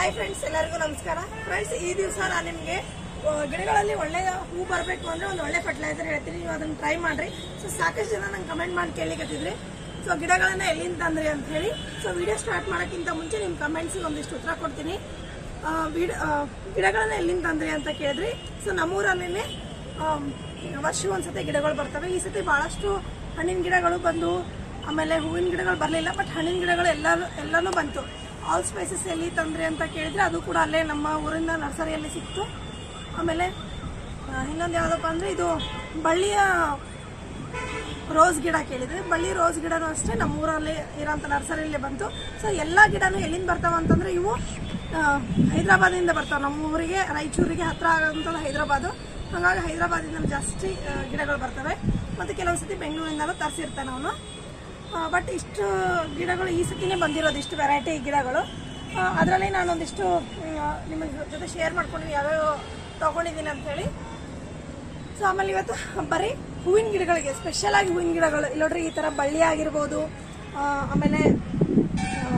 Hi friends ಎಲ್ಲರಿಗೂ ನಮಸ್ಕಾರ friends ಈ ದಿವಸ ನಾನು ನಿಮಗೆ ಗಿಡಗಳಲ್ಲಿ ಒಳ್ಳೆ ಹೂ ಬರಬೇಕು ಅಂದ್ರೆ ಒಂದು ಒಳ್ಳೆ ಫರ್ಟಿಲೈಸರ್ ಹೇಳ್ತೀನಿ ನೀವು ಅದನ್ನ ಟ್ರೈ ಮಾಡ್ರಿ ಸೊ ಸಾಕಷ್ಟು ಜನ ನಂಗೆ ಕಮೆಂಟ್ ಮಾಡಿ ಕೇಳಿಕತ್ತಿದ್ರಿ ಸೊ ಗಿಡಗಳನ್ನ ಎಲ್ಲಿಂದ ತಂದ್ರಿ ಅಂತ ಹೇಳಿ ಸೊ ವಿಡಿಯೋ ಸ್ಟಾರ್ಟ್ ಮಾಡೋಕ್ಕಿಂತ ಮುಂಚೆ ನಿಮ್ಮ ಕಮೆಂಟ್ಸಿಗೆ ಒಂದಿಷ್ಟು ಉತ್ತರ ಕೊಡ್ತೀನಿ ಆ, ವಿಡ್- ಆ, ಗಿಡಗಳನ್ನ ಎಲ್ಲಿಂದ ತಂದ್ರಿ ಅಂತ ಕೇಳಿದ್ರಿ ಸೊ ನಮ್ಮೂರಲ್ಲೇ ವರ್ಷಕ್ಕೆ ಒಂದ್ಸತಿ ಗಿಡಗಳು ಬರ್ತವೆ ಈ ಸತಿ ಬಹಳಷ್ಟು ಹಣ್ಣಿನ ಗಿಡಗಳು ಬಂದು ಆಮೇಲೆ ಹೂವಿನ ಗಿಡಗಳು ಬರಲಿಲ್ಲ ಬಟ್ ಹಣ್ಣಿನ ಗಿಡಗಳು ಎಲ್ಲರೂ ಎಲ್ಲನೂ ಬಂತು ಆಲ್ ಸ್ಪೈಸಸ್ ಎಲ್ಲಿ ತಂದ್ರಿ ಅಂತ ಕೇಳಿದ್ರೆ ಅದು ಕೂಡ ಅಲ್ಲೇ ನಮ್ಮ ಊರಿಂದ ನರ್ಸರಿಯಲ್ಲಿ ಸಿಕ್ತು ಆಮೇಲೆ ಆ, ಇನ್ನೊಂದು ಯಾವುದಪ್ಪ ಅಂದರೆ ಇದು ಬಳ್ಳಿಯ ರೋಸ್ ಗಿಡ ಕೇಳಿದ್ರೆ ಬಳ್ಳಿ ರೋಸ್ ಗಿಡನೂ ಅಷ್ಟೇ ನಮ್ಮ ಊರಲ್ಲಿ ಇರೋಂಥ ನರ್ಸರಿಯಲ್ಲಿ ಬಂತು ಸೊ ಎಲ್ಲ ಗಿಡನೂ ಎಲ್ಲಿಂದ ಬರ್ತಾವ ಅಂತಂದ್ರೆ ಇವು ಆ, ಹೈದ್ರಾಬಾದಿಂದ ಬರ್ತಾವೆ ನಮ್ಮ ಊರಿಗೆ ರಾಯಚೂರಿಗೆ ಹತ್ರ ಆಗೋಂಥದ್ದು ಹೈದ್ರಾಬಾದು ಹಾಗಾಗಿ ಹೈದ್ರಾಬಾದಿಂದ ಜಾಸ್ತಿ ಆ, ಗಿಡಗಳು ಬರ್ತವೆ ಮತ್ತು ಕೆಲವು ಸತಿ ಬೆಂಗಳೂರಿಂದಲೂ ತರಿಸಿರ್ತಾನೆ ಅವನು ಬಟ್ ಇಷ್ಟು ಗಿಡಗಳು ಈ ಸತಿನೇ ಬಂದಿರೋದು ಇಷ್ಟು ವೆರೈಟಿ ಗಿಡಗಳು ಅದರಲ್ಲಿ ನಾನೊಂದಿಷ್ಟು ಆ, ನಿಮ್ಮ ಜೊತೆ ಶೇರ್ ಮಾಡ್ಕೊಂಡಿದ್ದೀನಿ ಯಾವ್ಯಾವ ತೊಗೊಂಡಿದ್ದೀನಿ ಅಂತ ಹೇಳಿ ಸೊ ಆಮೇಲೆ ಇವತ್ತು ಬರೀ ಹೂವಿನ ಗಿಡಗಳಿಗೆ ಸ್ಪೆಷಲ್ ಆಗಿ ಹೂವಿನ ಗಿಡಗಳು ಇಲ್ಲಿ ನೋಡ್ರಿ ಈ ತರ ಬಳ್ಳಿ ಆಗಿರ್ಬೋದು ಆ, ಆಮೇಲೆ ಆ,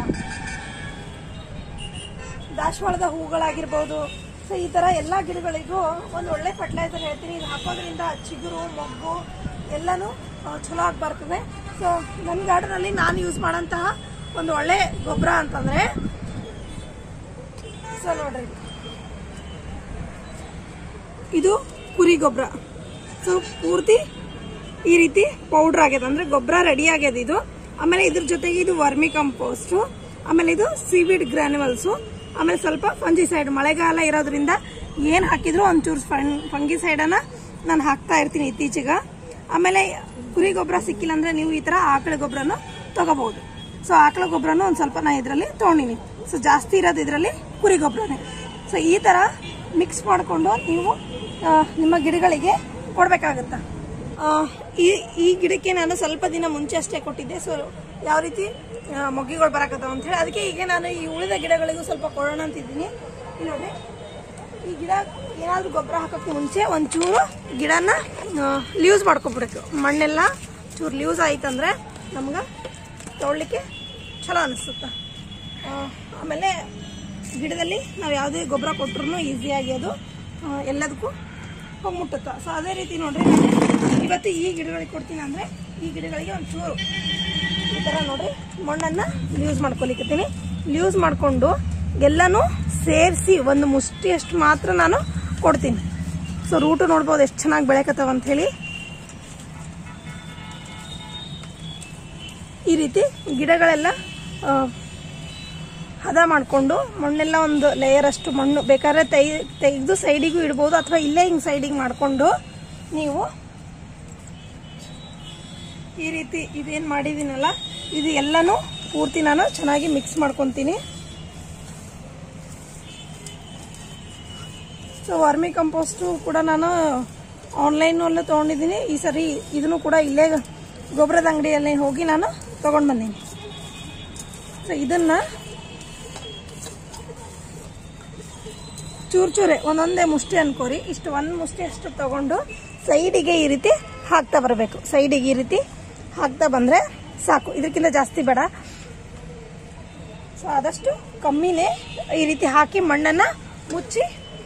ದಾಸವಾಳದ ಹೂಗಳಾಗಿರ್ಬೋದು ಸೊ ಈ ತರ ಎಲ್ಲಾ ಗಿಡಗಳಿಗೂ ಒಂದು ಒಳ್ಳೆ ಫರ್ಟಿಲೈಸರ್ ಹೇಳ್ತೀನಿ ಇದು ಹಾಕೋದ್ರಿಂದ ಚಿಗುರು ಮೊಗ್ಗು ಎಲ್ಲನೂ ಆ, ಚಲೋ ಆಗಿ ಬರ್ತದೆ ಸೊ ನನ್ನ ಗಾರ್ಡನಲ್ಲಿ ನಾನು ಯೂಸ್ ಮಾಡೋಂತಹ ಒಂದು ಒಳ್ಳೆ ಗೊಬ್ಬರ ಅಂತಂದ್ರೆ ಸೊ ನೋಡ್ರಿ ಇದು. ಇದು ಕುರಿ ಗೊಬ್ಬರ ಸೊ ಪೂರ್ತಿ ಈ ರೀತಿ ಪೌಡರ್ ಆಗ್ಯದ ಅಂದ್ರೆ ಗೊಬ್ಬರ ರೆಡಿ ಆಗ್ಯದ ಇದು ಆಮೇಲೆ ಇದ್ರ ಜೊತೆಗೆ ಇದು ವರ್ಮಿ ಕಂಪೋಸ್ಟ್ ಆಮೇಲೆ ಇದು ಸೀವಿಡ್ ಗ್ರಾನ್ಯುವಲ್ಸ್ ಆಮೇಲೆ ಸ್ವಲ್ಪ ಫಂಜಿಸೈಡ್ ಮಳೆಗಾಲ ಇರೋದ್ರಿಂದ ಏನ್ ಹಾಕಿದ್ರು ಒಂಚೂರು ಫಂಗಿಸೈಡ್ ಅನ್ನ ನಾನು ಹಾಕ್ತಾ ಇರ್ತೀನಿ ಇತ್ತೀಚೆಗೆ ಆಮೇಲೆ ಕುರಿ ಗೊಬ್ಬರ ಸಿಕ್ಕಿಲ್ಲ ಅಂದ್ರೆ ನೀವು ಈ ತರ ಆಕಳ ಗೊಬ್ಬರನು ತಗೋಬಹುದು ಸೊ ಆಕಳ ಗೊಬ್ಬರನು ಒಂದ್ ಸ್ವಲ್ಪ ನಾ ಇದರಲ್ಲಿ ತಗೊಂಡಿನಿ ಸೊ ಜಾಸ್ತಿ ಇರೋದು ಇದರಲ್ಲಿ ಕುರಿ ಗೊಬ್ಬರನೇ ಸೊ ಈ ತರ ಮಿಕ್ಸ್ ಮಾಡಿಕೊಂಡು ನೀವು ಆ, ನಿಮ್ಮ ಗಿಡಗಳಿಗೆ ಕೊಡ್ಬೇಕಾಗತ್ತ ಆ, ಈ ಈ ಗಿಡಕ್ಕೆ ನಾನು ಸ್ವಲ್ಪ ದಿನ ಮುಂಚೆ ಅಷ್ಟೇ ಕೊಟ್ಟಿದ್ದೆ ಸೊ ಯಾವ ರೀತಿ ಆ, ಮೊಗ್ಗುಗಳು ಬರಕತ್ತಾವ ಅಂತ ಹೇಳಿ ಅದಕ್ಕೆ ಈಗ ನಾನು ಈ ಉಳಿದ ಗಿಡಗಳಿಗೂ ಸ್ವಲ್ಪ ಕೊಡೋಣ ಅಂತಿದ್ದೀನಿ ಇಲ್ಲಿ ನೋಡಿ ಈ ಗಿಡ ಏನಾದ್ರೂ ಗೊಬ್ಬರ ಹಾಕೋಕ್ಕೆ ಮುಂಚೆ ಒಂಚೂರು ಗಿಡನ ಲೂಸ್ ಮಾಡ್ಕೊಬಿಡ್ಬೇಕು ಮಣ್ಣೆಲ್ಲ ಚೂರು ಲೂಸ್ ಆಯ್ತಂದ್ರೆ ನಮ್ಗೆ ತೊಗೊಳ್ಲಿಕ್ಕೆ ಚಲೋ ಅನಿಸುತ್ತೆ ಆ, ಆಮೇಲೆ ಗಿಡದಲ್ಲಿ ನಾವು ಯಾವುದೇ ಗೊಬ್ಬರ ಕೊಟ್ಟರು ಈಸಿಯಾಗಿ ಅದು ಆ, ಎಲ್ಲದಕ್ಕೂ ಹೋಗಿ ಮುಟ್ಟುತ್ತೆ ಸೊ ಅದೇ ರೀತಿ ನೋಡ್ರಿ ನಾನು ಇವತ್ತು ಈ ಗಿಡಗಳಿಗೆ ಕೊಡ್ತೀನಿ ಅಂದರೆ ಈ ಗಿಡಗಳಿಗೆ ಒಂಚೂರು ಈ ಥರ ನೋಡ್ರಿ ಮಣ್ಣನ್ನು ಯೂಸ್ ಮಾಡ್ಕೊಲಿಕ್ಕತ್ತೀನಿ ಯೂಸ್ ಮಾಡಿಕೊಂಡು ಎಲ್ಲನೂ ಸೇರಿಸಿ ಒಂದು ಮುಷ್ಟಿಯಷ್ಟು ಮಾತ್ರ ನಾನು ಕೊಡ್ತೀನಿ ಸೊ ರೂಟು ನೋಡ್ಬೋದು ಎಷ್ಟು ಚೆನ್ನಾಗಿ ಬೆಳೆಕತ್ತಾವ ಅಂತ ಹೇಳಿ ಈ ರೀತಿ ಗಿಡಗಳೆಲ್ಲ ಆ, ಹದ ಮಾಡಿಕೊಂಡು ಮಣ್ಣೆಲ್ಲ ಒಂದು ಲೇಯರ್ ಅಷ್ಟು ಮಣ್ಣು ಬೇಕಾದ್ರೆ ತೈ ತೆಗೆದು ಸೈಡಿಗೂ ಇಡ್ಬೋದು ಅಥವಾ ಇಲ್ಲೇ ಹಿಂಗೆ ಸೈಡಿಗೆ ಮಾಡಿಕೊಂಡು ನೀವು ಈ ರೀತಿ ಇದೇನು ಮಾಡಿದ್ದೀನಲ್ಲ ಇದು ಎಲ್ಲನೂ ಪೂರ್ತಿ ನಾನು ಚೆನ್ನಾಗಿ ಮಿಕ್ಸ್ ಮಾಡ್ಕೊತೀನಿ ಸೊ ವರ್ಮಿ ಕಂಪೋಸ್ಟು ಕೂಡ ನಾನು ಆನ್ಲೈನಲ್ಲೂ ತೊಗೊಂಡಿದ್ದೀನಿ ಈ ಸರಿ ಇದನ್ನು ಕೂಡ ಇಲ್ಲೇ ಗೊಬ್ಬರದ ಅಂಗಡಿಯಲ್ಲಿ ಹೋಗಿ ನಾನು ತೊಗೊಂಡು ಬಂದೀನಿ ಸೊ ಇದನ್ನ ಚೂರ್ ಚೂರೆ ಒಂದೊಂದೇ ಮುಷ್ಟಿ ಅನ್ಕೋರಿ ಇಷ್ಟು ಒಂದು ಮುಷ್ಟಿ ಅಷ್ಟು ತಗೊಂಡು ಸೈಡಿಗೆ ಈ ರೀತಿ ಹಾಕ್ತಾ ಬರಬೇಕು ಸೈಡಿಗೆ ಈ ರೀತಿ ಹಾಕ್ತಾ ಬಂದ್ರೆ ಸಾಕು ಇದಕ್ಕಿಂತ ಜಾಸ್ತಿ ಬೇಡ ಸೊ ಆದಷ್ಟು ಕಮ್ಮಿನೇ ಈ ರೀತಿ ಹಾಕಿ ಮಣ್ಣನ್ನ ಮುಚ್ಚಿ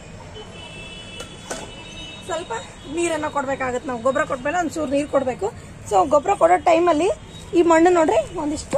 ಸ್ವಲ್ಪ ನೀರನ್ನ ಕೊಡ್ಬೇಕಾಗತ್ತೆ ನಾವು ಗೊಬ್ಬರ ಕೊಟ್ಮೇಲೆ ಒಂಚೂರು ನೀರು ಕೊಡಬೇಕು ಸೊ ಗೊಬ್ಬರ ಕೊಡೋ ಟೈಮಲ್ಲಿ ಈ ಮಣ್ಣು ನೋಡ್ರಿ ಒಂದಿಷ್ಟು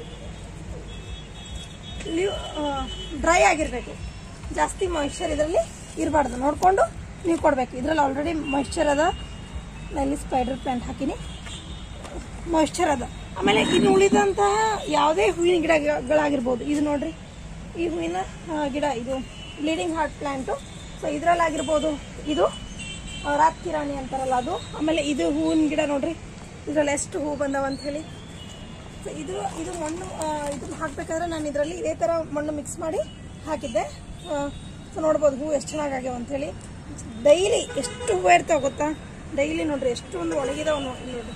ಡ್ರೈ ಆಗಿರಬೇಕು ಜಾಸ್ತಿ ಮಾಯಿಶ್ಚರ್ ಇದರಲ್ಲಿ ಇರಬಾರ್ದು ನೋಡಿಕೊಂಡು ನೀವು ಕೊಡಬೇಕು ಇದರಲ್ಲಿ ಆಲ್ರೆಡಿ ಮಾಯಿಶ್ಚರ್ ಅದ ಇಲ್ಲಿ ಸ್ಪೈಡರ್ ಪ್ಲಾಂಟ್ ಹಾಕಿನಿ ಮಾಯಿಶ್ಚರ್ ಅದ ಆಮೇಲೆ ಇನ್ನು ಉಳಿದಂತಹ ಯಾವುದೇ ಹೂವಿನ ಗಿಡಗಳಾಗಿರ್ಬೋದು ಇದು ನೋಡ್ರಿ ಈ ಹೂವಿನ ಆ, ಗಿಡ ಇದು ಬ್ಲೀಡಿಂಗ್ ಹಾರ್ಟ್ ಪ್ಲಾಂಟು ಸೊ ಇದರಲ್ಲಾಗಿರ್ಬೋದು ಇದು ಆ, ರಾತ್ ಕಿರಾಣಿ ಅಂತಾರಲ್ಲ ಅದು ಆಮೇಲೆ ಇದು ಹೂವಿನ ಗಿಡ ನೋಡ್ರಿ ಇದರಲ್ಲಿ ಎಷ್ಟು ಹೂ ಬಂದವ ಅಂತ ಹೇಳಿ ಸೊ ಇದು ಇದು ಮಣ್ಣು ಆ, ಇದನ್ನ ಹಾಕ್ಬೇಕಾದ್ರೆ ನಾನು ಇದರಲ್ಲಿ ಇದೇ ಥರ ಮಣ್ಣು ಮಿಕ್ಸ್ ಮಾಡಿ ಹಾಕಿದ್ದೆ ಸೊ ನೋಡ್ಬೋದು ಹೂ ಎಷ್ಟು ಚೆನ್ನಾಗಾಗ್ಯಾವ ಅಂತೇಳಿ ಡೈಲಿ ಎಷ್ಟು ಹೂವು ಇರ್ತಾವ ಗೊತ್ತಾ ಡೈಲಿ ನೋಡ್ರಿ ಎಷ್ಟು ಒಂದು ಒಣಗಿದಾವ ನೋಡಿ ನೋಡ್ರಿ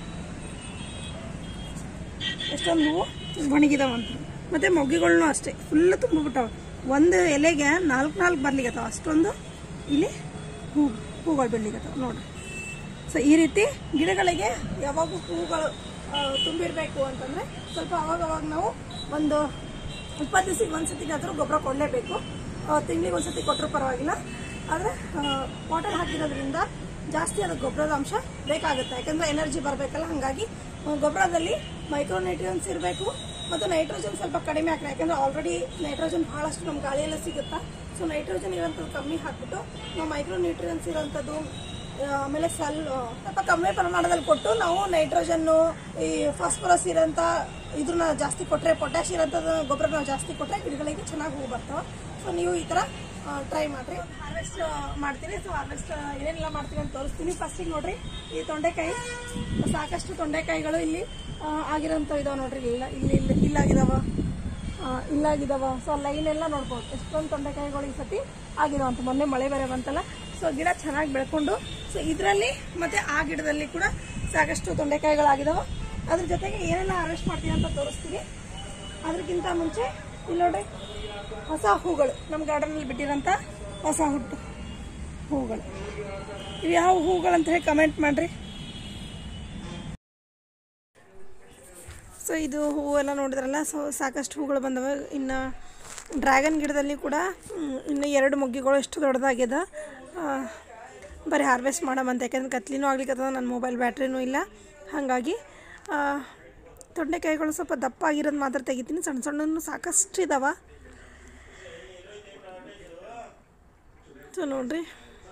ಎಷ್ಟೊಂದು ಹೂವು ಒಣಗಿದಾವ ಅಂತ ಮತ್ತೆ ಮೊಗ್ಗುಗಳ್ನು ಅಷ್ಟೇ ಫುಲ್ ತುಂಬಿಬಿಟ್ಟಾವ ಒಂದು ಎಲೆಗೆ ನಾಲ್ಕು ನಾಲ್ಕು ಬರ್ಲಿಕತ್ತಾವ ಅಷ್ಟೊಂದು ಇಲ್ಲಿ ಹೂ ಹೂಗಳು ಬೆಳಿಕತ್ತಾವ ನೋಡ್ರಿ ಸೊ ಈ ರೀತಿ ಗಿಡಗಳಿಗೆ ಯಾವಾಗ ಹೂಗಳು ಆ, ತುಂಬಿರ್ಬೇಕು ಅಂತಂದ್ರೆ ಸ್ವಲ್ಪ ಅವಾಗ ಅವಾಗ ನಾವು ಒಂದು ಇಪ್ಪತ್ತು ದಿವಸಕ್ಕೆ ಒಂದ್ಸತಿಗಾದ್ರೂ ಗೊಬ್ಬರ ಕೊಡಲೇಬೇಕು ತಿಂಗಳಿಗೆ ಒಂದ್ಸತಿ ಕೊಟ್ಟರು ಪರವಾಗಿಲ್ಲ ಆದರೆ ವಾಟರ್ ಹಾಕಿರೋದ್ರಿಂದ ಜಾಸ್ತಿ ಅದು ಗೊಬ್ಬರದ ಅಂಶ ಬೇಕಾಗುತ್ತೆ ಯಾಕಂದ್ರೆ ಎನರ್ಜಿ ಬರಬೇಕಲ್ಲ ಹಾಗಾಗಿ ಆ, ಗೊಬ್ಬರದಲ್ಲಿ ಮೈಕ್ರೋನ್ಯೂಟ್ರಿಯನ್ಸ್ ಇರಬೇಕು ಮತ್ತು ನೈಟ್ರೋಜನ್ ಸ್ವಲ್ಪ ಕಡಿಮೆ ಹಾಕಿ ಯಾಕಂದ್ರೆ ಆಲ್ರೆಡಿ ನೈಟ್ರೋಜನ್ ಬಹಳಷ್ಟು ನಮ್ಮ ಗಾಳಿಯೆಲ್ಲ ಸಿಗುತ್ತಾ ಸೊ ನೈಟ್ರೋಜನ್ ಇರೋಂಥದ್ದು ಕಮ್ಮಿ ಹಾಕ್ಬಿಟ್ಟು ನಾವು ಮೈಕ್ರೋನ್ಯೂಟ್ರಿಯನ್ಸ್ ಇರೋಂಥದ್ದು ಆ, ಆಮೇಲೆ ಸಲ್ ಸ್ವಲ್ಪ ಕಮ್ಮಿ ಪ್ರಮಾಣದಲ್ಲಿ ಕೊಟ್ಟು ನಾವು ನೈಟ್ರೋಜನ್ನು ಈ ಫಾಸ್ಫರಸ್ ಇರೋಂಥ ಇದ್ರನ್ನ ಜಾಸ್ತಿ ಕೊಟ್ಟರೆ ಪೊಟ್ಯಾಶ್ ಇರೋಂಥದ್ದು ಗೊಬ್ಬರ ನಾವು ಜಾಸ್ತಿ ಕೊಟ್ಟರೆ ಗಿಡಗಳಿಗೆ ಚೆನ್ನಾಗಿ ಹೂ ಬರ್ತಾವೆ ಸೊ ನೀವು ಈ ಥರ ಟ್ರೈ ಮಾಡಿರಿ ಹಾರ್ವೆಸ್ಟ್ ಮಾಡ್ತೀನಿ ಸೊ ಹಾರ್ವೆಸ್ಟ್ ಏನೆಲ್ಲ ಮಾಡ್ತೀನಿ ಅಂತ ತೋರಿಸ್ತೀನಿ ಫಸ್ಟಿಗೆ ನೋಡ್ರಿ ಈ ತೊಂಡೆಕಾಯಿ ಸಾಕಷ್ಟು ತೊಂಡೆಕಾಯಿಗಳು ಇಲ್ಲಿ ಆ, ಆಗಿರೋಂಥವು ಇದಾವೆ ನೋಡ್ರಿ ಇಲ್ಲ ಇಲ್ಲಿ ಇಲ್ಲಿ ಇಲ್ಲಾಗಿದಾವ ಆ, ಇಲ್ಲಾಗಿದಾವ ಸೊ ಲೈನ್ ಎಲ್ಲ ನೋಡ್ಬೋದು ಎಷ್ಟೊಂದು ತೊಂಡೆಕಾಯಿಗಳು ಈ ಸತಿ ಆಗಿದಾವ ಅಂತ ಮೊನ್ನೆ ಮಳೆ ಬೇರೆ ಬಂತಲ್ಲ ಸೊ ಗಿಡ ಚೆನ್ನಾಗಿ ಬೆಳ್ಕೊಂಡು ಸೊ ಇದರಲ್ಲಿ ಮತ್ತೆ ಆ ಗಿಡದಲ್ಲಿ ಕೂಡ ಸಾಕಷ್ಟು ತೊಂಡೆಕಾಯಿಗಳಾಗಿದಾವ ಅದ್ರ ಜೊತೆಗೆ ಏನೆಲ್ಲ ಹಾರ್ವೆಸ್ಟ್ ಮಾಡ್ತೀನಿ ಅಂತ ತೋರಿಸ್ತೀನಿ ಅದಕ್ಕಿಂತ ಮುಂಚೆ ಇಲ್ಲಿ ನೋಡ್ರಿ ಹೊಸ ಹೂಗಳು ನಮ್ಮ ಗಾರ್ಡನಲ್ಲಿ ಬಿಟ್ಟಿರೋಂಥ ಹೊಸ ಹುಟ್ಟು ಹೂಗಳು ಇವು ಯಾವ ಹೂಗಳು ಅಂತ ಹೇಳಿ ಕಮೆಂಟ್ ಮಾಡ್ರಿ ಸೊ ಇದು ಹೂವೆಲ್ಲ ನೋಡಿದ್ರಲ್ಲ ಸೊ ಸಾಕಷ್ಟು ಹೂಗಳು ಬಂದವೆ ಇನ್ನು ಡ್ರ್ಯಾಗನ್ ಗಿಡದಲ್ಲಿ ಕೂಡ ಮ್, ಇನ್ನು ಎರಡು ಮೊಗ್ಗಿಗಳು ಎಷ್ಟು ದೊಡ್ಡದಾಗ್ಯದ ಆ, ಬರೀ ಹಾರ್ವೆಸ್ಟ್ ಮಾಡಮಂತ ಯಾಕಂದ್ರೆ ಕತ್ಲಿನೂ ಆಗ್ಲಿಕ್ಕತ್ತದ ನನ್ನ ಮೊಬೈಲ್ ಬ್ಯಾಟ್ರಿನೂ ಇಲ್ಲ ಹಾಗಾಗಿ ಆ, ತೊಂಡೆಕಾಯಿಗಳು ಸ್ವಲ್ಪ ದಪ್ಪ ಆಗಿರೋದು ಮಾತ್ರ ತೆಗಿತೀನಿ ಸಣ್ಣ ಸಣ್ಣನು ಸಾಕಷ್ಟು ಇದಾವೆ ಸೊ ನೋಡ್ರಿ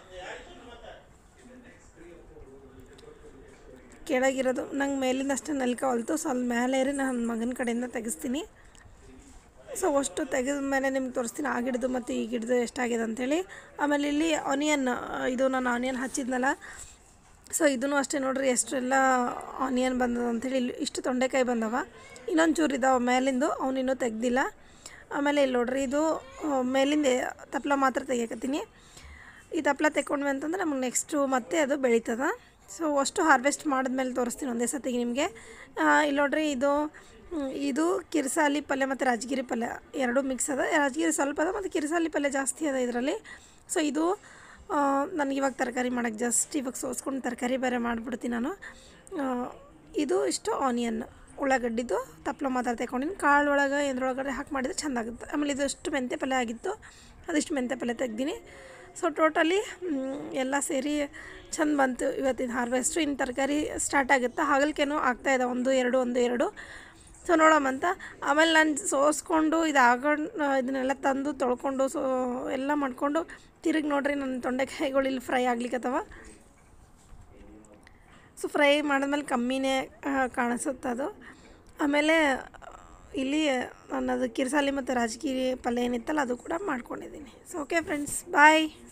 ಕೆಳಗಿರೋದು ನಂಗೆ ಮೇಲಿಂದ ಅಷ್ಟೇ ನಲ್ಕವಲ್ತು ಸ್ವಲ್ಪ ಮೇಲೆ ಏರಿ ನನ್ನ ಮಗನ ಕಡೆಯಿಂದ ತೆಗಿಸ್ತೀನಿ ಸೊ ಅಷ್ಟು ತೆಗೆದ ಮೇಲೆ ನಿಮ್ಗೆ ತೋರಿಸ್ತೀನಿ ಆ ಗಿಡದು ಮತ್ತು ಈ ಗಿಡದು ಎಷ್ಟಾಗಿದೆ ಅಂಥೇಳಿ ಆಮೇಲೆ ಇಲ್ಲಿ ಆನಿಯನ್ ಇದು ನಾನು ಆನಿಯನ್ ಹಚ್ಚಿದ್ನಲ್ಲ ಸೊ ಇದೂ ಅಷ್ಟೇ ನೋಡ್ರಿ ಎಷ್ಟೆಲ್ಲ ಆನಿಯನ್ ಬಂದದ ಅಂಥೇಳಿ ಇಲ್ಲಿ ಇಷ್ಟು ತೊಂಡೆಕಾಯಿ ಬಂದವ ಇನ್ನೊಂದು ಚೂರು ಇದಾವೆ ಮೇಲಿಂದು ಅವನಿನ್ನೂ ತೆಗ್ದಿಲ್ಲ ಆಮೇಲೆ ಇಲ್ಲಿ ನೋಡ್ರಿ ಇದು ಆ, ಮೇಲಿಂದ ತಪ್ಪಲ ಮಾತ್ರ ತೆಗಿಯಕತ್ತೀನಿ ಈ ತಪ್ಪಲ ತೆಕ್ಕೊಂಡ್ವಿ ಅಂತಂದ್ರೆ ನಮಗೆ ನೆಕ್ಸ್ಟು ಮತ್ತೆ ಅದು ಬೆಳೀತದ ಸೊ ಅಷ್ಟು ಹಾರ್ವೆಸ್ಟ್ ಮಾಡಿದ್ಮೇಲೆ ತೋರಿಸ್ತೀನಿ ಒಂದೇ ಸತಿಗೆ ನಿಮಗೆ ಇಲ್ಲಿ ನೋಡ್ರಿ ಇದು ಹ್ಮ್, ಇದು ಕಿರ್ಸಾಲಿ ಪಲ್ಯ ಮತ್ತು ರಾಜಗಿರಿ ಪಲ್ಯ ಎರಡೂ ಮಿಕ್ಸ್ ಅದ ರಾಜಗಿರಿ ಸ್ವಲ್ಪ ಅದ ಮತ್ತು ಕಿರ್ಸಾಲಿ ಪಲ್ಯ ಜಾಸ್ತಿ ಅದ ಇದರಲ್ಲಿ ಸೊ ಇದು ನನಗೆ ಇವಾಗ ತರಕಾರಿ ಮಾಡೋಕ್ಕೆ ಜಸ್ಟ್ ಇವಾಗ ಸೋಸ್ಕೊಂಡು ತರಕಾರಿ ಬೇರೆ ಮಾಡಿಬಿಡ್ತೀನಿ ನಾನು ಆ, ಇದು ಇಷ್ಟು ಆನಿಯನ್ ಉಳ್ಳಾಗಡ್ಡಿದು ತಪ್ಪಲ ಮಾತ್ರ ತಗೊಂಡಿನಿ ಕಾಳು ಒಳಗೆ ಎದ್ರೊಳಗಡೆ ಹಾಕಿ ಮಾಡಿದ್ರೆ ಚೆಂದ ಆಗುತ್ತೆ ಆಮೇಲೆ ಇದು ಅಷ್ಟು ಮೆಂತ್ಯ ಪಲ್ಯ ಆಗಿತ್ತು ಅದಿಷ್ಟು ಮೆಂತ್ಯ ಪಲ್ಯ ತೆಗ್ದೀನಿ ಸೊ ಟೋಟಲಿ ಎಲ್ಲ ಸೇರಿ ಚಂದ ಬಂತು ಇವತ್ತಿನ ಹಾರ್ವೆಸ್ಟು ಇನ್ನು ತರಕಾರಿ ಸ್ಟಾರ್ಟ್ ಆಗುತ್ತೆ ಹಾಗಲ್ಕೇನು ಆಗ್ತಾಯಿದೆ ಒಂದು ಎರಡು ಒಂದು ಎರಡು ಸೊ ನೋಡಮಂತ ಆಮೇಲೆ ನಾನು ಸೋಸ್ಕೊಂಡು ಇದಾಗ ಇದನ್ನೆಲ್ಲ ತಂದು ತೊಳ್ಕೊಂಡು ಸೊ ಎಲ್ಲ ಮಾಡಿಕೊಂಡು ತಿರುಗಿ ನೋಡ್ರಿ ನನ್ನ ತೊಂಡೆಕಾಯಿಗಳು ಇಲ್ಲಿ ಫ್ರೈ ಆಗ್ಲಿಕ್ಕತ್ತವ ಸೊ ಫ್ರೈ ಮಾಡಿದ್ಮೇಲೆ ಕಮ್ಮಿನೇ ಕಾಣಿಸುತ್ತೆ ಅದು ಆಮೇಲೆ ಇಲ್ಲಿ ನಾನು ಅದು ಕಿರ್ಸಾಲಿ ಮತ್ತು ರಾಜಗಿರಿ ಪಲ್ಯ ಏನಿತ್ತಲ್ಲ ಅದು ಕೂಡ ಮಾಡ್ಕೊಂಡಿದ್ದೀನಿ ಸೊ ಓಕೆ ಫ್ರೆಂಡ್ಸ್ ಬಾಯ್